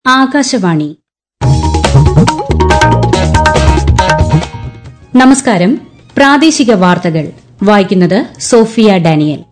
ആകാശവാണി നമസ്കാരം പ്രാദേശിക വാർത്തകൾ വായിക്കുന്നത് സോഫിയ ഡാനിയൽ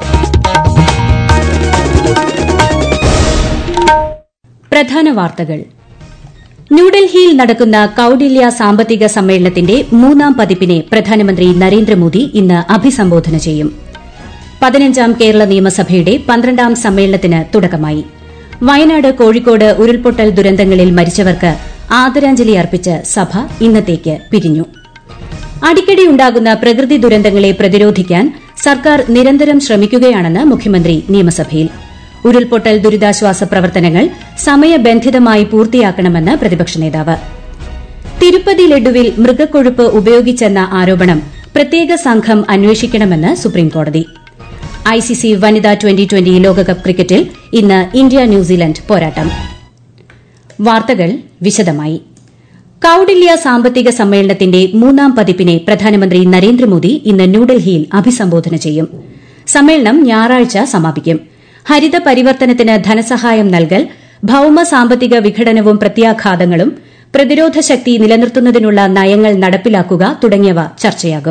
പ്രധാന വാർത്തകൾ ന്യൂഡൽഹിയിൽ നടക്കുന്ന കൌടില്യ സാമ്പത്തിക സമ്മേളനത്തിന്റെ മൂന്നാം പതിപ്പിനെ പ്രധാനമന്ത്രി നരേന്ദ്രമോദി ഇന്ന് അഭിസംബോധന ചെയ്യും പതിനഞ്ചാം കേരള നിയമസഭയുടെ പന്ത്രണ്ടാം സമ്മേളനത്തിന് തുടക്കമായി വയനാട് കോഴിക്കോട് ഉരുൾപൊട്ടൽ ദുരന്തങ്ങളിൽ മരിച്ചവർക്ക് ആദരാഞ്ജലി അർപ്പിച്ച് സഭ ഇന്നത്തേക്ക് പിരിഞ്ഞു അടിക്കടിയുണ്ടാകുന്ന പ്രകൃതി ദുരന്തങ്ങളെ പ്രതിരോധിക്കാൻ സർക്കാർ നിരന്തരം ശ്രമിക്കുകയാണെന്ന് മുഖ്യമന്ത്രി നിയമസഭയിൽ ഉരുൾപൊട്ടൽ ദുരിതാശ്വാസ പ്രവർത്തനങ്ങൾ സമയബന്ധിതമായി പൂർത്തിയാക്കണമെന്ന് പ്രതിപക്ഷ നേതാവ് തിരുപ്പതി ലഡുവിൽ മൃഗക്കൊഴുപ്പ് ഉപയോഗിച്ചെന്ന ആരോപണം പ്രത്യേക സംഘം അന്വേഷിക്കണമെന്ന് സുപ്രീംകോടതി ഐസിസി വനിതാ ട്വന്റി ട്വന്റി ലോകകപ്പ് ക്രിക്കറ്റിൽ ഇന്ന് ഇന്ത്യ ന്യൂസിലൻഡ് പോരാട്ടം വാർത്തകൾ വിശദമായി കൌടില്യ സാമ്പത്തിക സമ്മേളനത്തിന്റെ മൂന്നാം പതിപ്പിനെ പ്രധാനമന്ത്രി നരേന്ദ്രമോദി ഇന്ന് ന്യൂഡൽഹിയിൽ അഭിസംബോധന ചെയ്യും സമ്മേളനം ഞായറാഴ്ച സമാപിക്കും ഹരിത പരിവർത്തനത്തിന് ധനസഹായം നൽകൽ ഭൌമ സാമ്പത്തിക വിഘടനവും പ്രത്യാഘാതങ്ങളും പ്രതിരോധ ശക്തി നിലനിർത്തുന്നതിനുള്ള നയങ്ങൾ നടപ്പിലാക്കുക തുടങ്ങിയവ ചർച്ചയാകും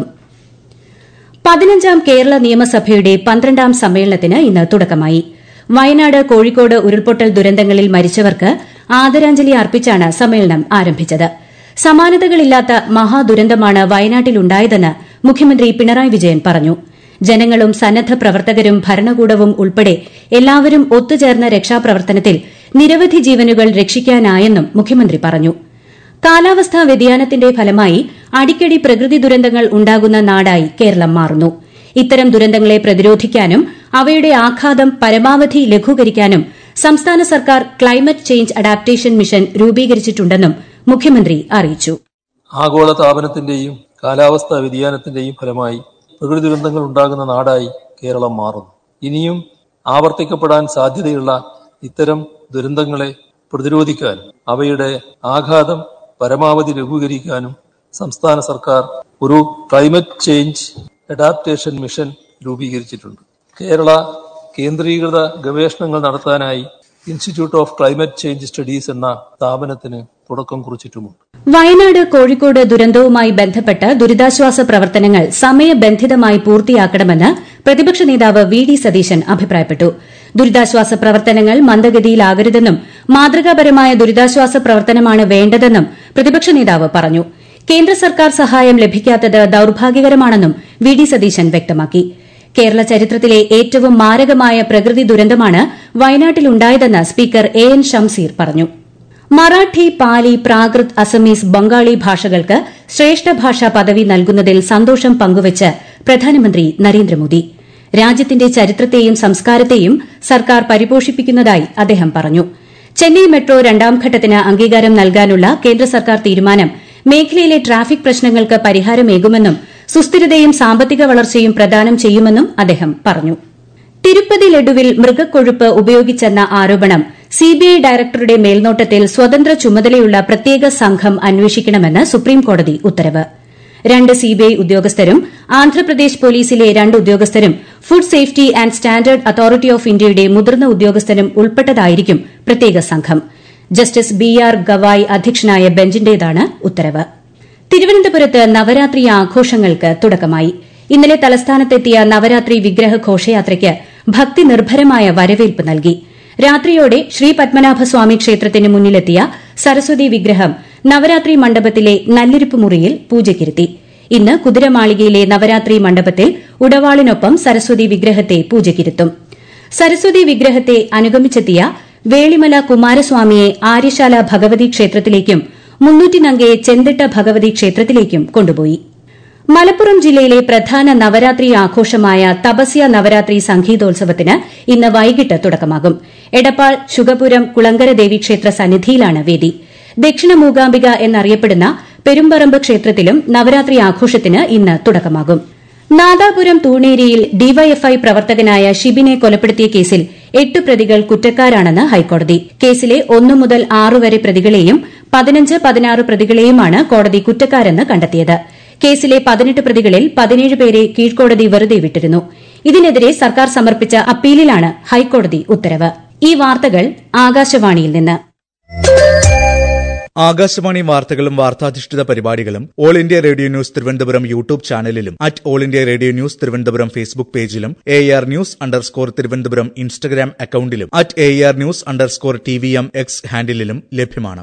പതിനഞ്ചാം കേരള നിയമസഭയുടെ പന്ത്രണ്ടാം സമ്മേളനത്തിന് ഇന്ന് തുടക്കമായി വയനാട് കോഴിക്കോട് ഉരുൾപൊട്ടൽ ദുരന്തങ്ങളിൽ മരിച്ചവർക്ക് ആദരാഞ്ജലി അർപ്പിച്ചാണ് സമ്മേളനം ആരംഭിച്ചത് സമാനതകളില്ലാത്ത മഹാദുരന്തമാണ് വയനാട്ടിലുണ്ടായതെന്ന് മുഖ്യമന്ത്രി പിണറായി വിജയൻ പറഞ്ഞു ജനങ്ങളും സന്നദ്ധ പ്രവർത്തകരും ഭരണകൂടവും ഉൾപ്പെടെ എല്ലാവരും ഒത്തുചേർന്ന രക്ഷാപ്രവർത്തനത്തിൽ നിരവധി ജീവനുകൾ രക്ഷിക്കാനായെന്നും മുഖ്യമന്ത്രി പറഞ്ഞു കാലാവസ്ഥാ വ്യതിയാനത്തിന്റെ ഫലമായി അടിക്കടി പ്രകൃതി ദുരന്തങ്ങൾ ഉണ്ടാകുന്ന നാടായി കേരളം മാറുന്നു ഇത്തരം ദുരന്തങ്ങളെ പ്രതിരോധിക്കാനും അവയുടെ ആഘാതം പരമാവധി ലഘൂകരിക്കാനും സംസ്ഥാന സർക്കാർ ക്ലൈമറ്റ് ചേഞ്ച് അഡാപ്റ്റേഷൻ മിഷൻ രൂപീകരിച്ചിട്ടുണ്ടെന്നും മുഖ്യമന്ത്രി അറിയിച്ചു ആഗോളതാപനത്തിന്റെയും കാലാവസ്ഥാ വ്യതിയാനത്തിന്റെയും ഫലമായി പ്രകൃതി ദുരന്തങ്ങൾ ഉണ്ടാകുന്ന നാടായി കേരളം മാറുന്നു ഇനിയും ആവർത്തിക്കപ്പെടാൻ സാധ്യതയുള്ള ഇത്തരം ദുരന്തങ്ങളെ പ്രതിരോധിക്കാൻ അവയുടെ ആഘാതം പരമാവധി ലഘൂകരിക്കാനും സംസ്ഥാന സർക്കാർ ഒരു ക്ലൈമറ്റ് ചേഞ്ച് അഡാപ്റ്റേഷൻ മിഷൻ രൂപീകരിച്ചിട്ടുണ്ട് കേരള കേന്ദ്രീകൃത ഗവേഷണങ്ങൾ നടത്താനായി institute of climate change studies എന്ന സ്ഥാപനത്തിന് തുടക്കം കുറിച്ചിട്ടുമുണ്ട് വയനാട് കോഴിക്കോട് ദുരന്തവുമായി ബന്ധപ്പെട്ട് ദുരിതാശ്വാസ പ്രവർത്തനങ്ങൾ സമയബന്ധിതമായി പൂർത്തിയാക്കണമെന്ന് പ്രതിപക്ഷ നേതാവ് വി ഡി സതീശൻ അഭിപ്രായപ്പെട്ടു ദുരിതാശ്വാസ പ്രവർത്തനങ്ങൾ മന്ദഗതിയിലാകരുതെന്നും മാതൃകാപരമായ ദുരിതാശ്വാസ പ്രവർത്തനമാണ് വേണ്ടതെന്നും പ്രതിപക്ഷ നേതാവ് പറഞ്ഞു കേന്ദ്ര സർക്കാർ സഹായം ലഭിക്കാത്തത് ദൌർഭാഗ്യകരമാണെന്നും വി ഡി സതീശൻ വ്യക്തമാക്കി കേരള ചരിത്രത്തിലെ ഏറ്റവും മാരകമായ പ്രകൃതി ദുരന്തമാണ് വയനാട്ടിലുണ്ടായതെന്ന് സ്പീക്കർ എ എൻ ഷംസീർ പറഞ്ഞു മറാഠി പാലി പ്രാകൃത് അസമീസ് ബംഗാളി ഭാഷകൾക്ക് ശ്രേഷ്ഠ ഭാഷാ പദവി നൽകുന്നതിൽ സന്തോഷം പങ്കുവച്ച് പ്രധാനമന്ത്രി നരേന്ദ്രമോദി രാജ്യത്തിന്റെ ചരിത്രത്തെയും സംസ്കാരത്തെയും സർക്കാർ പരിപോഷിപ്പിക്കുന്നതായി അദ്ദേഹം പറഞ്ഞു ചെന്നൈ മെട്രോ രണ്ടാം ഘട്ടത്തിന് അംഗീകാരം നൽകാനുള്ള കേന്ദ്ര സർക്കാർ തീരുമാനം മേഖലയിലെ ട്രാഫിക് പ്രശ്നങ്ങൾക്ക് പരിഹാരമേകുമെന്നും സുസ്ഥിരതയും സാമ്പത്തിക വളർച്ചയും പ്രദാനം ചെയ്യുമെന്നും അദ്ദേഹം പറഞ്ഞു തിരുപ്പതി ലഡുവിൽ മൃഗക്കൊഴുപ്പ് ഉപയോഗിച്ചെന്ന ആരോപണം സിബിഐ ഡയറക്ടറുടെ മേൽനോട്ടത്തിൽ സ്വതന്ത്ര ചുമതലയുള്ള പ്രത്യേക സംഘം അന്വേഷിക്കണമെന്ന് സുപ്രീംകോടതി ഉത്തരവ് രണ്ട് സിബിഐ ഉദ്യോഗസ്ഥരും ആന്ധ്രാപ്രദേശ് പോലീസിലെ രണ്ട് ഉദ്യോഗസ്ഥരും food safety and standard authority of ഇന്ത്യയുടെ മുതിർന്ന ഉദ്യോഗസ്ഥരും ഉൾപ്പെട്ടതായിരിക്കും പ്രത്യേക സംഘം ജസ്റ്റിസ് ബി ആർ ഗവായ് അധ്യക്ഷനായ ബെഞ്ചിന്റേതാണ് ഉത്തരവ് തിരുവനന്തപുരത്ത് നവരാത്രി ആഘോഷങ്ങൾക്ക് തുടക്കമായി ഇന്നലെ തലസ്ഥാനത്തെത്തിയ നവരാത്രി വിഗ്രഹ ഘോഷയാത്രയ്ക്ക് ഭക്തി നിർഭരമായ വരവേൽപ്പ് നൽകി രാത്രിയോടെ ശ്രീ പത്മനാഭസ്വാമി ക്ഷേത്രത്തിന് മുന്നിലെത്തിയ സരസ്വതി വിഗ്രഹം നവരാത്രി മണ്ഡപത്തിലെ നല്ലിരിപ്പ് മുറിയിൽ പൂജയ്ക്കിരുത്തി ഇന്ന് കുതിരമാളികയിലെ നവരാത്രി മണ്ഡപത്തിൽ ഉടവാളിനൊപ്പം സരസ്വതി വിഗ്രഹത്തെ പൂജയ്ക്കിരുത്തും സരസ്വതി വിഗ്രഹത്തെ അനുഗമിച്ചെത്തിയ വേളിമല കുമാരസ്വാമിയെ ആര്യശാല ഭഗവതി ക്ഷേത്രത്തിലേക്കും മുന്നൂറ്റിനങ്കയെ ചെന്തിട്ട ഭഗവതി ക്ഷേത്രത്തിലേക്കും കൊണ്ടുപോയി മലപ്പുറം ജില്ലയിലെ പ്രധാന നവരാത്രി ആഘോഷമായ തപസ്യ നവരാത്രി സംഗീതോത്സവത്തിന് ഇന്ന് വൈകിട്ട് തുടക്കമാകും എടപ്പാൾ ശുഗപുരം കുളങ്കര ദേവീക്ഷേത്ര സന്നിധിയിലാണ് വേദി ദക്ഷിണ മൂകാംബിക എന്നറിയപ്പെടുന്ന പെരുമ്പറമ്പ് ക്ഷേത്രത്തിലും നവരാത്രി ആഘോഷത്തിന് ഇന്ന് തുടക്കമാകും നാദാപുരം തൂണേരിയിൽ ഡിവൈഎഫ്ഐ പ്രവർത്തകനായ ഷിബിനെ കൊലപ്പെടുത്തിയ കേസിൽ എട്ട് പ്രതികൾ കുറ്റക്കാരാണെന്ന് ഹൈക്കോടതി കേസിലെ ഒന്നു മുതൽ ആറ് വരെ പ്രതികളെയും പതിനഞ്ച് പതിനാറ് പ്രതികളെയുമാണ് കോടതി കുറ്റക്കാരെന്ന് കണ്ടെത്തിയത് കേസിലെ പതിനെട്ട് പ്രതികളിൽ പതിനേഴ് പേരെ കീഴ്ക്കോടതി വെറുതെ വിട്ടിരുന്നു ഇതിനെതിരെ സർക്കാർ സമർപ്പിച്ച അപ്പീലിലാണ് ഹൈക്കോടതി ഉത്തരവ് ഈ വാർത്തകൾ ആകാശവാണിയിൽ നിന്ന് ആകാശവാണി വാർത്തകളും വാർത്താധിഷ്ഠിത പരിപാടികളും all India radio news Thiruvananthapuram YouTube ചാനലിലും at all India radio news Thiruvananthapuram Facebook പേജിലും A R news underscore Thiruvananthapuram Instagram അക്കൌണ്ടിലും at A R news underscore T V M X ഹാൻഡിലും ലഭ്യമാണ്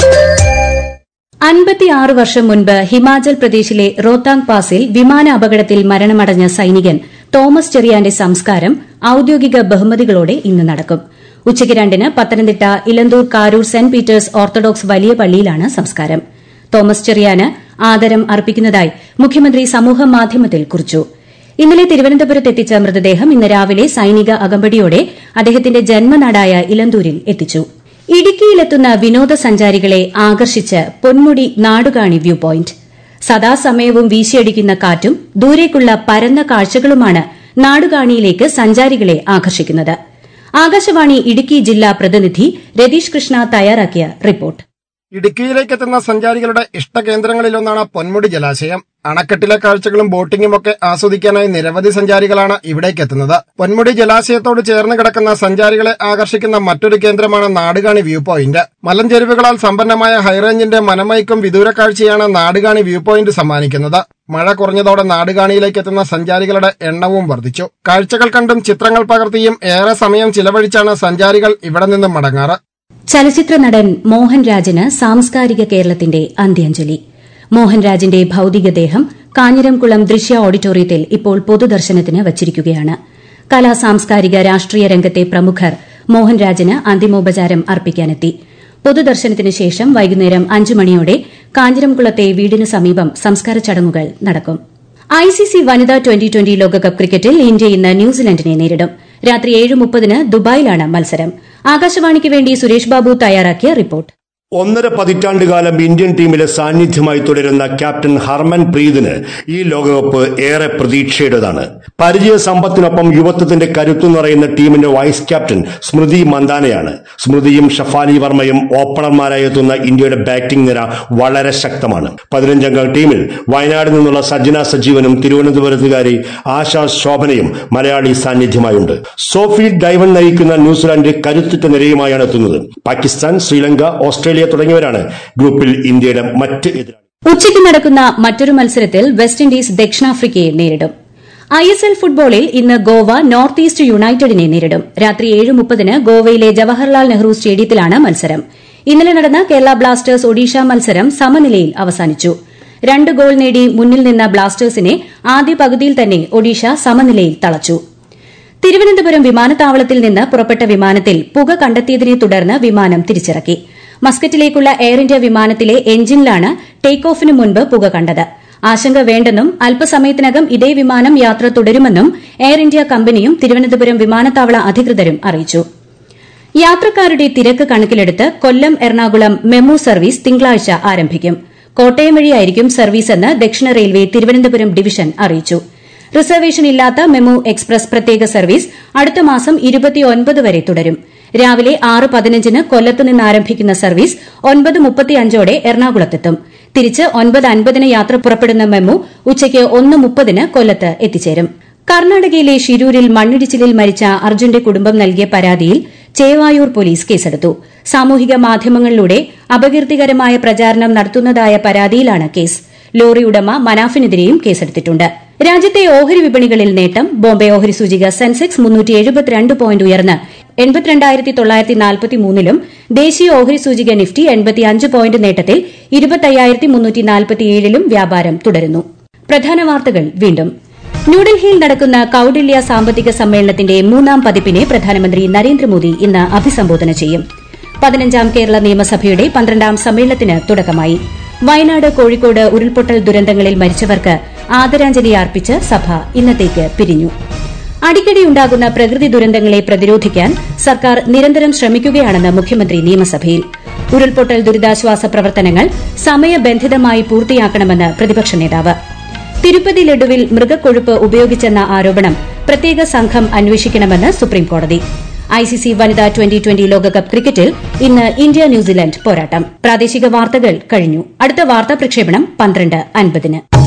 അൻപത്തിയാറ് വർഷം മുൻപ് ഹിമാചൽ പ്രദേശിലെ റോത്താങ് പാസിൽ വിമാന അപകടത്തിൽ മരണമടഞ്ഞ സൈനികൻ തോമസ് ചെറിയാന്റെ സംസ്കാരം ഔദ്യോഗിക ബഹുമതികളോടെ ഇന്ന് നടക്കും ഉച്ചയ്ക്ക് രണ്ടിന് Pathanamthitta Elanthoor Karoor Saint Peter's Orthodox വലിയ പള്ളിയിലാണ് സംസ്കാരം തോമസ് ചെറിയാന് ആദരം അർപ്പിക്കുന്നതായി മുഖ്യമന്ത്രി സമൂഹമാധ്യമത്തിൽ കുറിച്ചു ഇന്നലെ തിരുവനന്തപുരത്തെത്തിച്ച മൃതദേഹം ഇന്ന് രാവിലെ സൈനിക അകമ്പടിയോടെ അദ്ദേഹത്തിന്റെ ജന്മനാടായ ഇലന്തൂരിൽ എത്തിച്ചു ഇടുക്കിയിലെത്തുന്ന വിനോദസഞ്ചാരികളെ ആകർഷിച്ച് പൊന്മുടി നാടുകാണി വ്യൂ പോയിന്റ് സദാസമയവും വീശിയടിക്കുന്ന കാറ്റും ദൂരേക്കുള്ള പരന്ന കാഴ്ചകളുമാണ് നാടുകാണിയിലേക്ക് സഞ്ചാരികളെ ആകർഷിക്കുന്നത് ആകാശവാണി ഇടുക്കി ജില്ലാ പ്രതിനിധി രതീഷ് കൃഷ്ണ തയ്യാറാക്കിയ റിപ്പോർട്ട് ഇടുക്കിയിലേക്ക് എത്തുന്ന സഞ്ചാരികളുടെ ഇഷ്ടകേന്ദ്രങ്ങളിലൊന്നാണ് പൊന്മുടി ജലാശയം അണക്കെട്ടിലെ കാഴ്ചകളും ബോട്ടിംഗും ഒക്കെ ആസ്വദിക്കാനായി നിരവധി സഞ്ചാരികളാണ് ഇവിടേക്ക് എത്തുന്നത് പൊന്മുടി ജലാശയത്തോട് ചേർന്ന് കിടക്കുന്ന സഞ്ചാരികളെ ആകർഷിക്കുന്ന മറ്റൊരു കേന്ദ്രമാണ് നാടുകാണി വ്യൂ പോയിന്റ് മലഞ്ചെരുവുകളാൽ സമ്പന്നമായ ഹൈറേഞ്ചിന്റെ മനമയക്കും വിദൂര കാഴ്ചയാണ് നാടുകാണി വ്യൂ പോയിന്റ് സമ്മാനിക്കുന്നത് മഴ കുറഞ്ഞതോടെ നാടുകാണിയിലേക്ക് എത്തുന്ന സഞ്ചാരികളുടെ എണ്ണവും വർദ്ധിച്ചു കാഴ്ചകൾ കണ്ടും ചിത്രങ്ങൾ പകർത്തിയും ഏറെ സമയം ചിലവഴിച്ചാണ് സഞ്ചാരികൾ ഇവിടെ നിന്നും മടങ്ങാറ് ചലച്ചിത്ര നടൻ മോഹൻരാജിന് സാംസ്കാരിക കേരളത്തിന്റെ അന്ത്യാഞ്ജലി മോഹൻരാജിന്റെ ഭൌതികദേഹം കാഞ്ഞിരംകുളം ദൃശ്യ ഓഡിറ്റോറിയത്തിൽ ഇപ്പോൾ പൊതുദർശനത്തിന് വച്ചിരിക്കുകയാണ് കലാ സാംസ്കാരിക രാഷ്ട്രീയ രംഗത്തെ പ്രമുഖർ മോഹൻരാജിന് അന്തിമോപചാരം അർപ്പിക്കാനെത്തി പൊതുദർശനത്തിന് ശേഷം വൈകുന്നേരം അഞ്ചു മണിയോടെ കാഞ്ഞിരംകുളത്തെ വീടിന് സമീപം സംസ്കാര ചടങ്ങുകൾ നടക്കും ഐസിസി വനിതാ ട്വന്റി ട്വന്റി ലോകകപ്പ് ക്രിക്കറ്റിൽ ഇന്ത്യ ഇന്ന് ന്യൂസിലൻഡിനെ നേരിടും രാത്രി ഏഴ് മുപ്പതിന് ദുബായിലാണ് മത്സരം ആകാശവാണിക്ക് വേണ്ടി സുരേഷ് ബാബു തയ്യാറാക്കിയ റിപ്പോർട്ട് ഒന്നര പതിറ്റാണ്ടുകാലം ഇന്ത്യൻ ടീമിലെ സാന്നിധ്യമായി തുടരുന്ന ക്യാപ്റ്റൻ ഹർമൻ പ്രീതിന് ഈ ലോകകപ്പ് ഏറെ പ്രതീക്ഷയുടേതാണ് പരിചയ സമ്പത്തിനൊപ്പം യുവത്വത്തിന്റെ കരുത്തു നിറയുന്ന ടീമിന്റെ വൈസ് ക്യാപ്റ്റൻ സ്മൃതി മന്ദാനയാണ് സ്മൃതിയും ഷഫാലി വർമ്മയും ഓപ്പണർമാരായി എത്തുന്ന ഇന്ത്യയുടെ ബാറ്റിംഗ് നിര വളരെ ശക്തമാണ് പതിനഞ്ചംഗ ടീമിൽ വയനാട് നിന്നുള്ള സജ്ജന സജീവനും തിരുവനന്തപുരത്തുകാരി ആശാ ശോഭനയും മലയാളി സാന്നിധ്യമായുണ്ട് സോഫി ഡൈവൺ നയിക്കുന്ന ന്യൂസിലാൻഡ് കരുത്തുറ്റ നിരയുമായാണ് എത്തുന്നത് പാകിസ്ഥാൻ ശ്രീലങ്ക ഓസ്ട്രേലിയ തുടങ്ങിയവരാണ് ഗ്രൂപ്പിൽ ഇന്ത്യയുടെ മറ്റ് എതിരാളി ഉച്ചയ്ക്ക് നടക്കുന്ന മറ്റൊരു മത്സരത്തിൽ വെസ്റ്റ് ഇൻഡീസ് ദക്ഷിണാഫ്രിക്കയെ നേരിടും ഐ എസ് എൽ ഫുട്ബോളിൽ ഇന്ന് ഗോവ നോർത്ത് ഈസ്റ്റ് യുണൈറ്റഡിനെ നേരിടും രാത്രി ഏഴ് മുപ്പതിന് ഗോവയിലെ ജവഹർലാൽ നെഹ്റു സ്റ്റേഡിയത്തിലാണ് മത്സരം ഇന്നലെ നടന്ന കേരള ബ്ലാസ്റ്റേഴ്സ് ഒഡീഷ മത്സരം സമനിലയിൽ അവസാനിച്ചു രണ്ട് ഗോൾ നേടി മുന്നിൽ നിന്ന ബ്ലാസ്റ്റേഴ്സിനെ ആദ്യ പകുതിയിൽ തന്നെ ഒഡീഷ സമനിലയിൽ തളച്ചു തിരുവനന്തപുരം വിമാനത്താവളത്തിൽ നിന്ന് പുറപ്പെട്ട വിമാനത്തിൽ പുക കണ്ടെത്തിയതിനെ തുടർന്ന് വിമാനം തിരിച്ചിറക്കി മസ്കറ്റിലേക്കുള്ള എയർ ഇന്ത്യ വിമാനത്തിലെ എഞ്ചിനിലാണ് ടേക്ക് ഓഫിന് മുൻപ് പുക കണ്ടത് ആശങ്ക വേണ്ടെന്നും അല്പസമയത്തിനകം ഇതേ വിമാനം യാത്ര തുടരുമെന്നും എയർ ഇന്ത്യ കമ്പനിയും തിരുവനന്തപുരം വിമാനത്താവള അധികൃതരും അറിയിച്ചു യാത്രക്കാരുടെ തിരക്ക് കണക്കിലെടുത്ത് കൊല്ലം എറണാകുളം മെമു സർവീസ് തിങ്കളാഴ്ച ആരംഭിക്കും കോട്ടയം വഴിയായിരിക്കും സർവീസെന്ന് ദക്ഷിണ റെയിൽവേ തിരുവനന്തപുരം ഡിവിഷൻ അറിയിച്ചു റിസർവേഷൻ ഇല്ലാത്ത മെമു എക്സ്പ്രസ് പ്രത്യേക സർവീസ് അടുത്ത മാസം ഇരുപത്തിയൊൻപത് വരെ തുടരും രാവിലെ ആറ് പതിനഞ്ചിന് കൊല്ലത്ത് നിന്ന് ആരംഭിക്കുന്ന സർവീസ് ഒൻപത് മുപ്പത്തിയഞ്ചോടെ എറണാകുളത്തെത്തും തിരിച്ച് ഒൻപത് അൻപതിന് യാത്ര പുറപ്പെടുന്ന മെമു ഉച്ചയ്ക്ക് ഒന്ന് മുപ്പതിന് കൊല്ലത്ത് എത്തിച്ചേരും കർണാടകയിലെ ഷിരൂരിൽ മണ്ണിടിച്ചിലിൽ മരിച്ച അർജുന്റെ കുടുംബം നൽകിയ പരാതിയിൽ ചേവായൂർ പോലീസ് കേസെടുത്തു സാമൂഹിക മാധ്യമങ്ങളിലൂടെ അപകീർത്തികരമായ പ്രചാരണം നടത്തുന്നതായ പരാതിയിലാണ് കേസ് ലോറി ഉടമ മനാഫിനെതിരെയും കേസെടുത്തിട്ടുണ്ട് രാജ്യത്തെ ഓഹരി വിപണികളിൽ നേട്ടം ബോംബെ ഓഹരി സൂചിക സെൻസെക്സ് മുന്നൂറ്റി എഴുപത്തിരണ്ട് പോയിന്റ് ഉയർന്ന് എൺപത്തിരണ്ടായിരത്തി തൊള്ളായിരത്തി നാൽപ്പത്തി മൂന്നിലും ദേശീയ ഓഹരി സൂചിക നിഫ്റ്റി എൺപത്തിയഞ്ച് പോയിന്റ് നേട്ടത്തിൽ ഇരുപത്തയ്യായിരത്തി മുന്നൂറ്റി നാൽപ്പത്തിയേഴിലും വ്യാപാരം തുടരുന്നു പ്രധാന വാർത്തകൾ വീണ്ടും ന്യൂഡൽഹിയിൽ നടക്കുന്ന കൌടില്യ സാമ്പത്തിക സമ്മേളനത്തിന്റെ മൂന്നാം പതിപ്പിനെ പ്രധാനമന്ത്രി നരേന്ദ്രമോദി ഇന്ന് അഭിസംബോധന ചെയ്യും പതിനഞ്ചാം കേരള നിയമസഭയുടെ പന്ത്രണ്ടാം സമ്മേളനത്തിന് തുടക്കമായി വയനാട് കോഴിക്കോട് ഉരുൾപൊട്ടൽ ദുരന്തങ്ങളിൽ മരിച്ചവർക്ക് ആദരാഞ്ജലി അർപ്പിച്ച് സഭ ഇന്നത്തേക്ക് പിരിഞ്ഞു അടിക്കടിയുണ്ടാകുന്ന പ്രകൃതി ദുരന്തങ്ങളെ പ്രതിരോധിക്കാൻ സർക്കാർ നിരന്തരം ശ്രമിക്കുകയാണെന്ന് മുഖ്യമന്ത്രി നിയമസഭയിൽ ഉരുൾപൊട്ടൽ ദുരിതാശ്വാസ പ്രവർത്തനങ്ങൾ സമയബന്ധിതമായി പൂർത്തിയാക്കണമെന്ന് പ്രതിപക്ഷ നേതാവ് തിരുപ്പതി ലഡുവിൽ മൃഗക്കൊഴുപ്പ് ഉപയോഗിച്ചെന്ന ആരോപണം പ്രത്യേക സംഘം അന്വേഷിക്കണമെന്ന് സുപ്രീംകോടതി ഐസിസി വനിതാ ട്വന്റി ട്വന്റി ലോകകപ്പ് ക്രിക്കറ്റിൽ ഇന്ന് ഇന്ത്യ ന്യൂസിലൻഡ് പോരാട്ടം പ്രാദേശിക വാർത്തകൾ കഴിഞ്ഞു അടുത്ത വാർത്താ പ്രക്ഷേപണം പന്ത്രണ്ട് അൻപതിന്